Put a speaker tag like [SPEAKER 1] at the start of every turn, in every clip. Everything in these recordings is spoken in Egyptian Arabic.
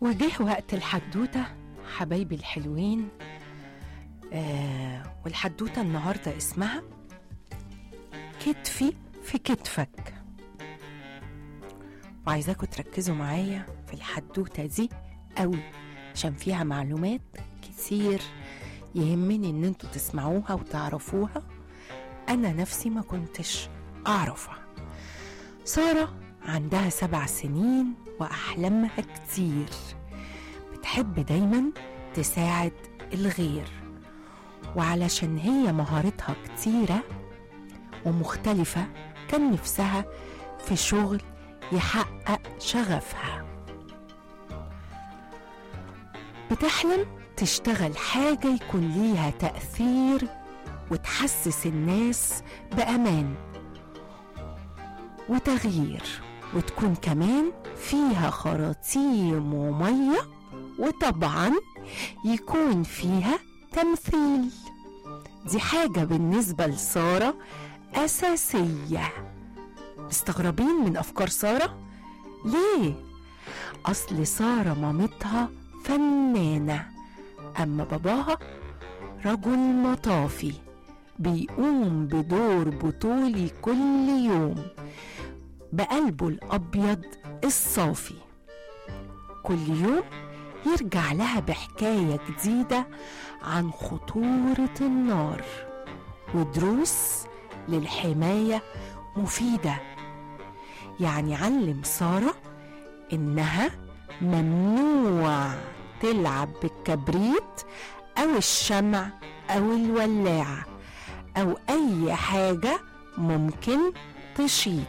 [SPEAKER 1] وجه وقت الحدوتة حبايبي الحلوين آه والحدوتة النهاردة اسمها كتفي في كتفك وعايزاكم تركزوا معايا في الحدوتة دي قوي عشان فيها معلومات كتير يهمني ان انتوا تسمعوها وتعرفوها انا نفسي ما كنتش اعرفها سارة عندها سبع سنين وأحلامها كتير بتحب دايما تساعد الغير وعلشان هي مهارتها كتيرة ومختلفة كان نفسها في شغل يحقق شغفها بتحلم تشتغل حاجة يكون ليها تأثير وتحسس الناس بأمان وتغيير وتكون كمان فيها خراطيم ومية وطبعا يكون فيها تمثيل دي حاجة بالنسبة لسارة أساسية مستغربين من أفكار سارة؟ ليه؟ أصل سارة مامتها فنانة أما باباها رجل مطافي بيقوم بدور بطولي كل يوم بقلبه الأبيض الصافي كل يوم يرجع لها بحكاية جديدة عن خطورة النار ودروس للحماية مفيدة يعني علم سارة إنها ممنوع تلعب بالكبريت أو الشمع أو الولاعة أو أي حاجة ممكن تشيط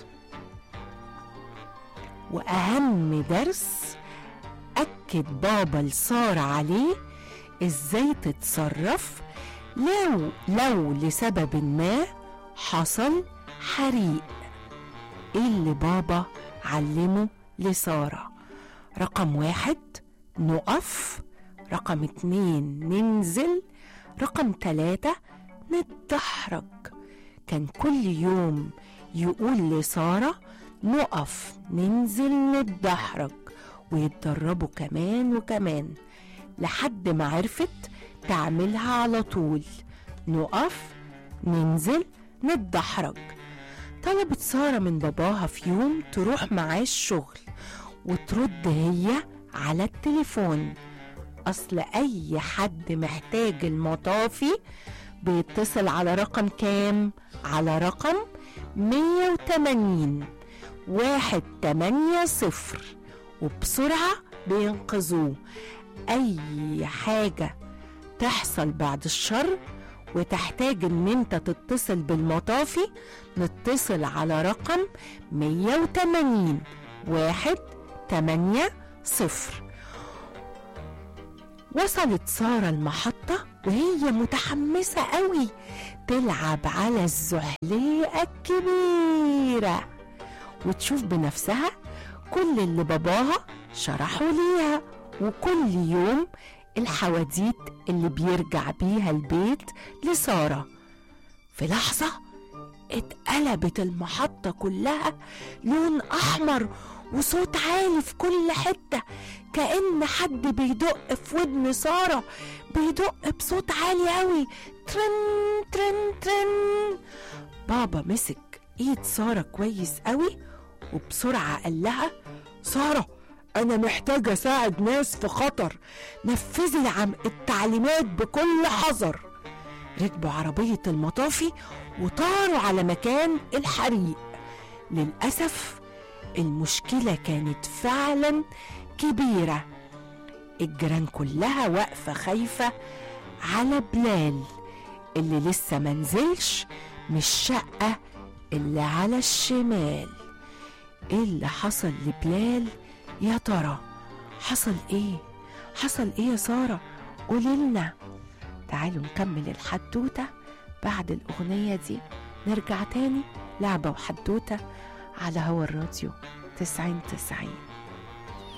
[SPEAKER 1] وأهم درس أكد بابا لسارة عليه إزاي تتصرف لو لو لسبب ما حصل حريق إيه اللي بابا علمه لسارة رقم واحد نقف رقم اتنين ننزل رقم تلاتة نتدحرج كان كل يوم يقول لسارة نقف ننزل نتدحرج ويتدربوا كمان وكمان لحد ما عرفت تعملها على طول نقف ننزل نتدحرج طلبت سارة من باباها في يوم تروح معاه الشغل وترد هي على التليفون أصل أي حد محتاج المطافي بيتصل على رقم كام؟ على رقم 180 واحد تمانية صفر وبسرعة بينقذوه أي حاجة تحصل بعد الشر وتحتاج ان انت تتصل بالمطافي نتصل على رقم 180 واحد تمانية صفر وصلت سارة المحطة وهي متحمسة قوي تلعب على الزحليقة الكبيرة وتشوف بنفسها كل اللي باباها شرحه ليها وكل يوم الحواديت اللي بيرجع بيها البيت لسارة في لحظة اتقلبت المحطة كلها لون أحمر وصوت عالي في كل حتة كأن حد بيدق في ودن سارة بيدق بصوت عالي أوي ترن ترن ترن بابا مسك ايد سارة كويس أوي وبسرعة قال لها سارة أنا محتاج أساعد ناس في خطر نفذي العم التعليمات بكل حذر ركبوا عربية المطافي وطاروا على مكان الحريق للأسف المشكلة كانت فعلا كبيرة الجيران كلها واقفة خايفة على بلال اللي لسه منزلش من الشقة اللي على الشمال ايه اللي حصل لبلال يا ترى حصل ايه حصل ايه يا سارة قوليلنا تعالوا نكمل الحدوتة بعد الأغنية دي نرجع تاني لعبة وحدوتة على هوا الراديو تسعين تسعين